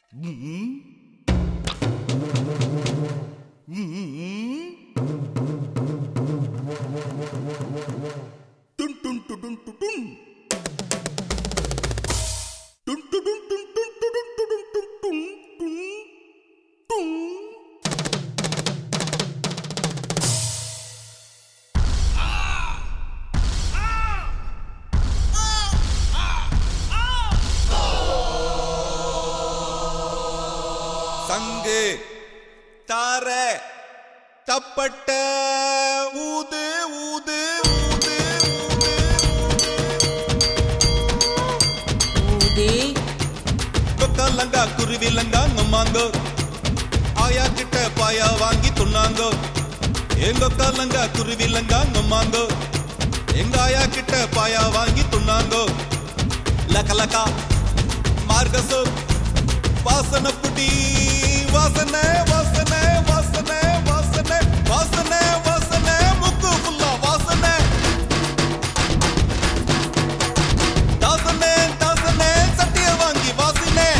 டுன் டுன் டு டுன் டு டுன். டுன் டு டுன் டுன் டுன் டு டுன் டு டுன் டுன் டுன் டுன் டுன். சங்கு தார தப்பட்ட ஊது ஊது ஊது ஊதி கொக்கலங்கா குருவிலங்கா நம்மாங்கோ ஆயா கிட்ட பாயா வாங்கி துண்ணாங்கோ எங்க கல்லங்கா குருவிலங்கா நம்மாங்கோ எங்க ஆயா கிட்ட பாயா வாங்கி துண்ணாங்கோ லக்கலக்கா மார்கசோ வாசனை புடி வாசனை வாசனை வாசனை வாசனை வாசனை வாசனை முக்கு ஃபுல்லா வாசனை தாசனே தாசனே சட்டிய வாங்கி வாசினே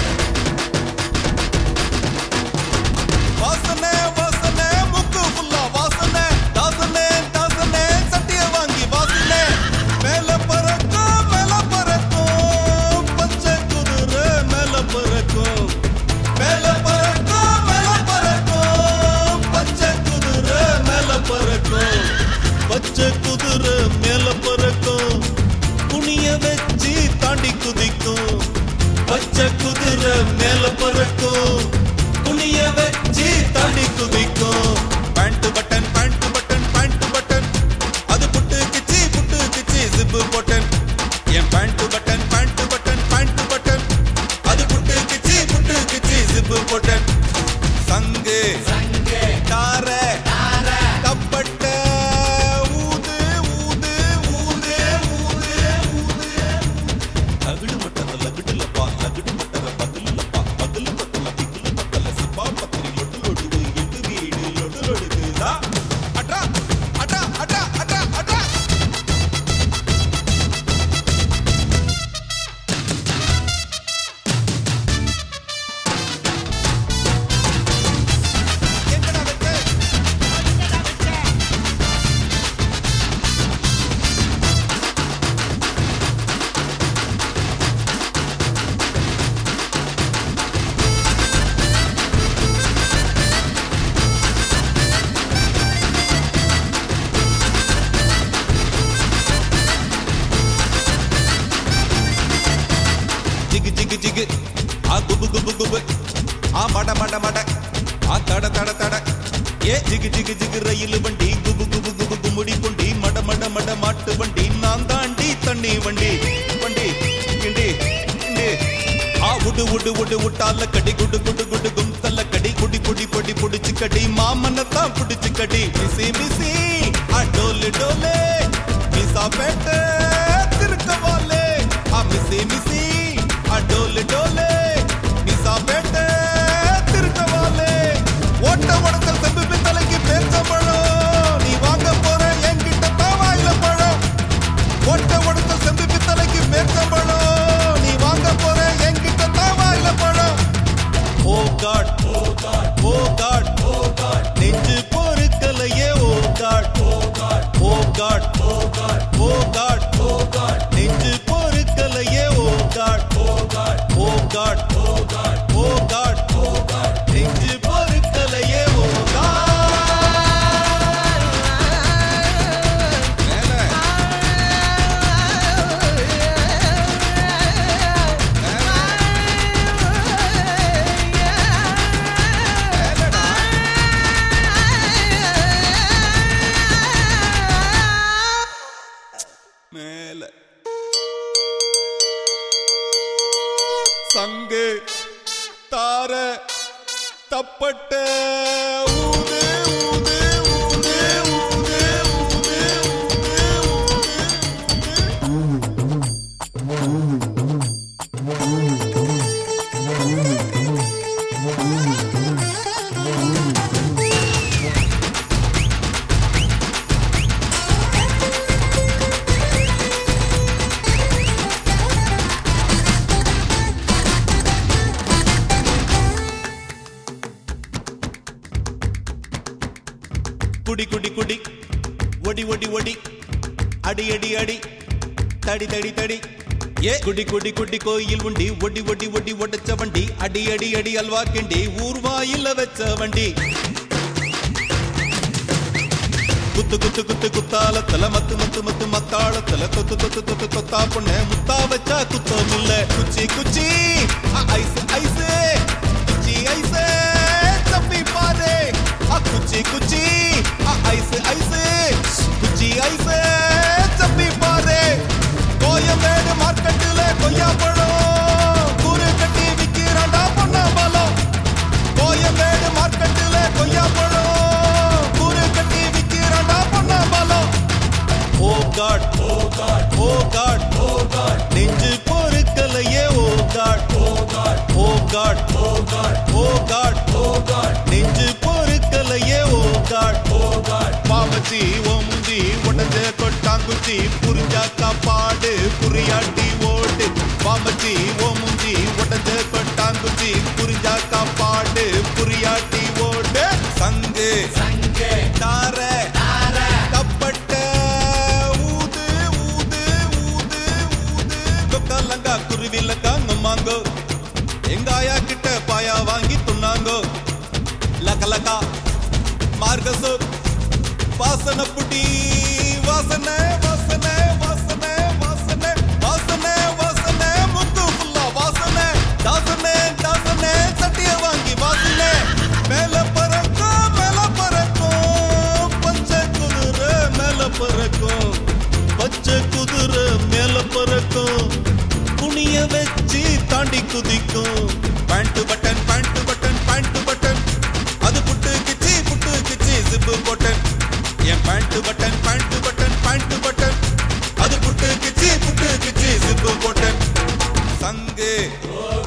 வாசனே வாசனே முக்கு ஃபுல்லா வாசனே தாசனே தாசனே சட்டிய வாங்கி வாசினே மேல பறக்கும் மேல பறக்கும் பச்சை குதிரை மேல பறக்கும் மேல பறக்கும் மேல பறக்கும் பச்சை குதிரை மேல பறக்கும் பச்சை குதிரை மேல பறக்கும் குனிய வச்சு தாண்டி குதிக்கும் பச்சை குதிரை மேல பறக்கும் குனிய வச்சு தாண்டி குதிக்கும் pant button pant button pant button அது புட்டு கிச்சி புட்டு கிச்சி ஜிப்பு போட்டன் என் pant button pant button pant button அது புட்டு கிச்சி புட்டு கிச்சி ஜிப்பு போட்டன் சங்கு தார தப்பட்ட ஊது ஊது ஊது ஊது ஊது லகுடு மட்டல லகுடுலப்பா லகுடு மட்டல பகலுலப்பா பகலு பட்டல பிகுலு பட்டல சிப்பா பத்திரி லொட்டு லொடுகு எட்டு வீடு லொட்டு லொடுகுதா அட்ரா அட்ரா அட்ரா அட்ரா அட்ரா எங்கடா வெச்சே ஜிகு ஜிகு ஜிகு ஆ குபு குபு குபு ஆ மட மட மட ஆ தட தட தட ஏ ஜிகு ஜிகு ஜிகு ரயில் வண்டி குபு குபு குபு குமுடி கொண்டி மட மட மட மாட்டு வண்டி நான் தாண்டி தண்ணி வண்டி வண்டி கிண்டி கிண்டி ஆ உடு உடு உடு உட்டால கடி குடு குடு குடு கும் தல்ல கடி குடி குடி பொடி புடிச்சு கடி மாமனத்தான் புடிச்சு கடி மிசி மிசி ஆ டோலு டோலே மிசா பேட்ட திருக்கவாலே ஆ மிசி மிசி ஆ டோலு டோலே மிசா பேட்ட திருக்கவாலே ஓட்ட உடத்தல் செம்பு பித்தளைக்கு பேர்ச்சம்பழம் நீ வாங்க போற என்கிட்ட தாவாயில பழம் ஓட்ட உடத்தல் செம்பு பித்தளைக்கு பேர்ச்சம்பழம் நீ வாங்க போற என்கிட்ட தாவாயில பழம் oh God oh God oh God oh God நெஞ்சு பொறுக்கலையே oh God oh God oh God oh God oh God oh God நெஞ்சு பொறுக்கலையே oh God oh God oh God oh God oh God oh God நெஞ்சு பொறுக்கலையே oh God மேல மேலடா மேல சங்கு தார தப்பட்ட ஊது ஊது ஊது ஊது ஊது ஊது ஊது குடி குடி குடி ஒடி ஒடி ஒடி அடி அடி அடி தடி தடி தடி ஏ குடி குடி குடி கோயில் உண்டி ஒடி ஒடி ஒடி ஒடச்ச வண்டி அடி அடி அடி அல்வா கிண்டி ஊர்வாயில வச்ச வண்டி குத்து குத்து குத்து குத்தாலத்துல மத்து மத்து மத்து மத்தாளத்துல தொத்து தொத்து தொத்து தொத்தா பொண்ணு முத்தா வச்சா குத்தம் இல்ல குச்சி குச்சி அ, ஐஸ் ஐஸ் குச்சி ஐஸ் தப்பி பாரு அ, குச்சி குச்சி அ, ஐஸ் ஐஸ் குச்சி ஐஸ் தப்பி பாரு கோயம்பேடு மார்க்கெட்டுல கொய்யா பழம் கூறு கட்டி விக்கிறாண்டா பொண்ணா பலம் கோயம்பேடு மார்க்கெட்டுல கொய்யா பழம் கூறு கட்டி விக்கிறாண்டா பொண்ணா பலம் oh God oh God oh God oh God நெஞ்சு பொறுக்கலையே oh God oh God oh God oh God oh God oh God நெஞ்சு பொறுக்கலையே ஓ காட் ஓ காட் பாவச்சி ஓ முந்தி உடஞ்ச கொட்டாங்குச்சி புரிஞ்சாக்கா பாடு புரியாட்டி ஓடு பாவச்சி ஓ முந்தி உடஞ்ச கொட்டாங்குச்சி புரிஞ்சாக்கா பாடு புரியாட்டி ஓடு சங்கு சங்கு தார கப்பட்ட ஊது ஊது ஊது ஊது கொக்கலங்கா குருவிலக்கா நம்மாங்கோ எங்க ஆயா கிட்ட பாயா வாங்கி துண்ணாங்கோ லக்கலக்கா மார்கசு வாசனை புடி வாசனை வாசனை வாசனை வாசனை வாசனை வாசனை முக்கு ஃபுல்லா வாசனை தாசனை தாசனை சட்டிய வாங்கி வாசனை மேல பறக்கும் மேல பறக்கும் பச்சை குதிரை மேல பறக்கும் பச்சை குதிரை மேல பறக்கும் குனிய வச்சு தாண்டி குதிக்கும் pant button pant button pant button அது புட்டு கிச்சி புட்டு கிச்சி ஜிப்பு போட்டன் என் pant button pant button pant button அது புட்டு கிச்சி புட்டு கிச்சி ஜிப்பு போட்டன் சங்கு